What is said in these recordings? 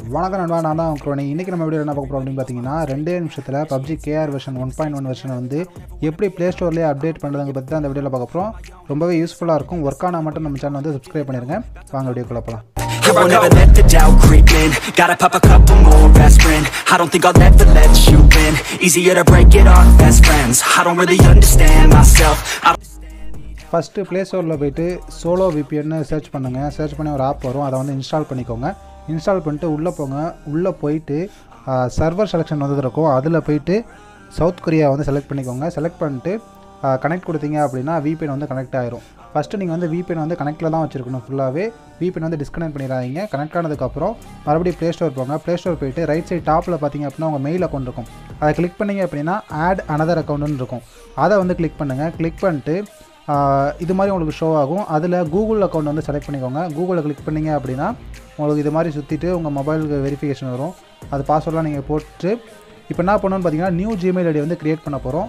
வணக்கம் நண்பா நான் தான் குரோனி இன்றைக்கி நம்ம வீடியோ என்ன பார்க்க போகிறோம் அப்படின்னு பார்த்தீங்கன்னா ரெண்டே நிமிஷத்தில் PUBG KR version one point one வெர்ஷனை வந்து எப்படி ப்ளே ஸ்டோர்லேயே அப்டேட் பண்ணுறதுங்க பற்றி தான் அந்த வீடியோவில் பார்க்க போகிறோம் ரொம்பவே யூஸ்ஃபுல்லாக இருக்கும் ஒர்க் ஆனால் மட்டும் நம்ம சேனல் வந்து சப்ஸ்கிரைப் பண்ணிடுங்க வாங்க வீடியோக்குள்ள போகலாம் I won't never let the doubt creep in Gotta pop a couple more aspirin I don't think I'll ever let you in Easier to break it off best friends I don't really understand myself I don't first play ஸ்டோரில் போயிட்டு solo விபிஎன்னு search பண்ணுங்கள் search பண்ணி ஒரு app வரும் அதை வந்து install பண்ணிக்கோங்க இன்ஸ்டால் பண்ணிட்டு உள்ளே போங்க உள்ளே போயிட்டு சர்வர் செலெக்ஷன் வந்து இருக்கும் அதில் போயிட்டு சவுத் கொரியா வந்து செலக்ட் பண்ணிக்கோங்க செலக்ட் பண்ணிட்டு கனெக்ட் கொடுத்தீங்க அப்படின்னா VPN வந்து கனெக்ட் ஆயிரும் ஃபஸ்ட்டு நீங்கள் வந்து VPN வந்து கனெக்டில் தான் வச்சுருக்கணும் ஃபுல்லாகவே VPN வந்து டிஸ்கனெக்ட் பண்ணிடாதீங்க கனெக்ட் ஆனதுக்கப்புறம் மறுபடியும் ப்ளே ஸ்டோர் போங்க ப்ளே ஸ்டோர் போயிட்டு ரைட் சைடு டாப்பில் பார்த்தீங்க அப்படின்னா உங்கள் மெயில் அக்கௌண்ட் இருக்கும் அதை கிளிக் பண்ணீங்க அப்படின்னா ஆட் அனதர் அக்கௌண்ட்னு இருக்கும் அதை வந்து கிளிக் பண்ணுங்கள் கிளிக் பண்ணிட்டு ஆஹ் இது மாதிரி உங்களுக்கு ஷோ ஆகும் அதில் கூகுள் அக்கௌண்ட் வந்து செலக்ட் பண்ணிக்கோங்க கூகுளில் கிளிக் பண்ணீங்க அப்படின்னா உங்களுக்கு இது மாதிரி சுற்றிட்டு உங்கள் மொபைலுக்கு வெரிஃபிகேஷன் வரும் அது பாஸ்வேர்டெலாம் நீங்கள் போட்டு இப்போ என்ன பண்ணணும்னு பார்த்தீங்கன்னா நியூ ஜிமெயில் ஐடி வந்து க்ரியேட் பண்ண போகிறோம்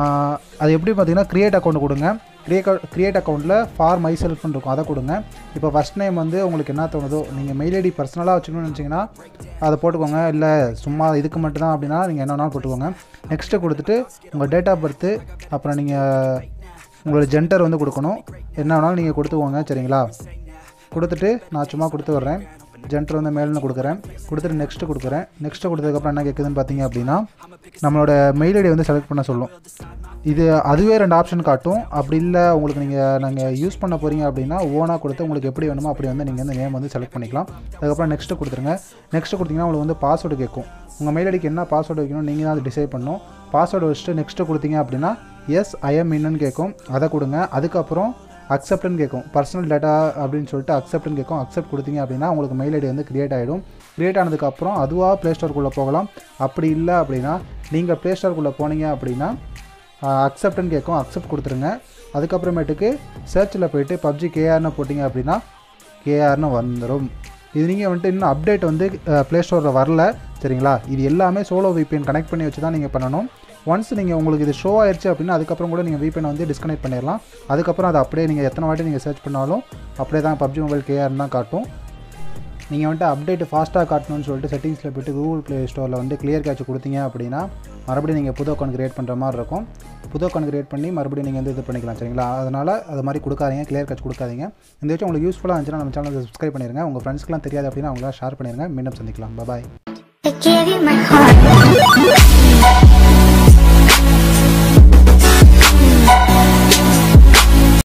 அது எப்படி பார்த்தீங்கன்னா க்ரியேட் அக்கௌண்ட் கொடுங்க க்ரியேட் க்ரியேட் அக்கௌண்ட்டில் ஃபார் மை செல்ஃப்னு இருக்கும் அதை கொடுங்க இப்போ ஃபஸ்ட் நேம் வந்து உங்களுக்கு என்ன தோணுதோ நீங்கள் மெயில் ஐடி பர்சனலாக வச்சுக்கணும்னு நினச்சிங்கன்னா அதை போட்டுக்கோங்க இல்லை சும்மா இதுக்கு மட்டும்தான் அப்படின்னா நீங்கள் என்ன வேணாலும் போட்டுக்கோங்க நெக்ஸ்ட்டு கொடுத்துட்டு உங்கள் டேட் ஆஃப் பர்த்து அப்புறம் நீங்கள் உங்களோட ஜென்டர் வந்து கொடுக்கணும் என்ன வேணாலும் நீங்கள் கொடுத்துக்கோங்க சரிங்களா கொடுத்துட்டு நான் சும்மா கொடுத்து வர்றேன் ஜென்டர் வந்து மேல்னு கொடுக்குறேன் கொடுத்துட்டு நெக்ஸ்ட்டு கொடுக்குறேன் நெக்ஸ்ட்டு கொடுத்ததுக்கப்புறம் என்ன கேட்குதுன்னு பார்த்தீங்க அப்படின்னா நம்மளோட மெயில் ஐடி வந்து செலக்ட் பண்ண சொல்லும் இது அதுவே ரெண்டு ஆப்ஷன் காட்டும் அப்படி இல்லை உங்களுக்கு நீங்கள் நாங்கள் யூஸ் பண்ண போகிறீங்க அப்படின்னா ஓனாக கொடுத்து உங்களுக்கு எப்படி வேணுமோ அப்படி வந்து நீங்கள் வந்து நேம் வந்து செலக்ட் பண்ணிக்கலாம் அதுக்கப்புறம் நெக்ஸ்ட்டு கொடுத்துருங்க நெக்ஸ்ட்டு கொடுத்தீங்கன்னா உங்களுக்கு வந்து பாஸ்வேர்டு கேட்கும் உங்கள் மெயில் ஐடிக்கு என்ன பாஸ்வேர்டு வைக்கணும் நீங்கள் தான் அதை டிசைட் பண்ணணும் பாஸ்வேர்டு வச்சுட்டு நெக்ஸ்ட்டு கொடுத்தீங்க அப்படின்னா எஸ் ஐஎம் இன்னுன்னு கேட்கும் அதை கொடுங்க அதுக்கப்புறம் அக்செப்ட்னு கேட்கும் பர்சனல் டேட்டா அப்படின்னு சொல்லிட்டு அக்செப்ட்னு கேட்கும் அக்செப்ட் கொடுத்தீங்க அப்படின்னா உங்களுக்கு மெயில் ஐடி வந்து கிரியேட் ஆகிடும் கிரியேட் ஆனதுக்கப்புறம் அதுவாக ப்ளே ஸ்டோருக்குள்ளே போகலாம் அப்படி இல்லை அப்படின்னா நீங்கள் ப்ளே ஸ்டோருக்குள்ளே போனீங்க அப்படின்னா அக்செப்ட்னு கேட்கும் அக்செப்ட் கொடுத்துருங்க அதுக்கப்புறமேட்டுக்கு சர்ச்சில் போயிட்டு பப்ஜி கேஆர்னு போட்டிங்க அப்படின்னா கேஆர்னு வந்துடும் இது நீங்கள் வந்துட்டு இன்னும் அப்டேட் வந்து ப்ளே ஸ்டோரில் வரல சரிங்களா இது எல்லாமே சோலோ VPN கனெக்ட் பண்ணி வச்சு தான் நீங்கள் பண்ணணும் ஒன்ஸ் நீங்கள் உங்களுக்கு இது ஷோ ஆயிடுச்சு அப்படின்னா அதுக்கப்புறம் கூட நீங்கள் VPN வந்து டிஸ்கனெக்ட் பண்ணிடலாம் அதுக்கப்புறம் அது அப்படியே நீங்கள் எத்தனை வாட்டி நீங்கள் சர்ச் பண்ணாலும் அப்படியே தான் பப்ஜி மொபைல் கேஆர்னு தான் காட்டும் நீங்கள் வந்துட்டு அப்டேட் ஃபாஸ்ட்டாக காட்டணும்னு சொல்லிட்டு செட்டிங்ஸில் போய்ட்டு கூகுள் ப்ளே ஸ்டோரில் வந்து கிளியர் கேட்ச் கொடுத்தீங்க அப்படின்னா மறுபடியும் நீங்கள் புது அக்கௌண்ட் கிரியேட் பண்ணுற மாதிரி இருக்கும் புது அக்கௌண்ட் கிரியேட் பண்ணி மறுபடியும் நீங்கள் வந்து இது பண்ணிக்கலாம் சரிங்களா அதனால் அது மாதிரி கொடுக்காதீங்க கிளியர் கேட்ச் கொடுக்காதீங்க இந்த விஷயம் உங்களுக்கு யூஸ்ஃபுல்லாக இருந்துச்சுன்னா நம்ம சேனலை சப்ஸ்கிரைப் பண்ணிடுங்க உங்கள் ஃப்ரெண்ட்ஸ்க்குலாம் தெரியாது அப்படின்னா அவங்களாம் ஷேர் பண்ணிடுங்க மீண்டும் சந்திக்கலாம் பாய் I gave you my heart.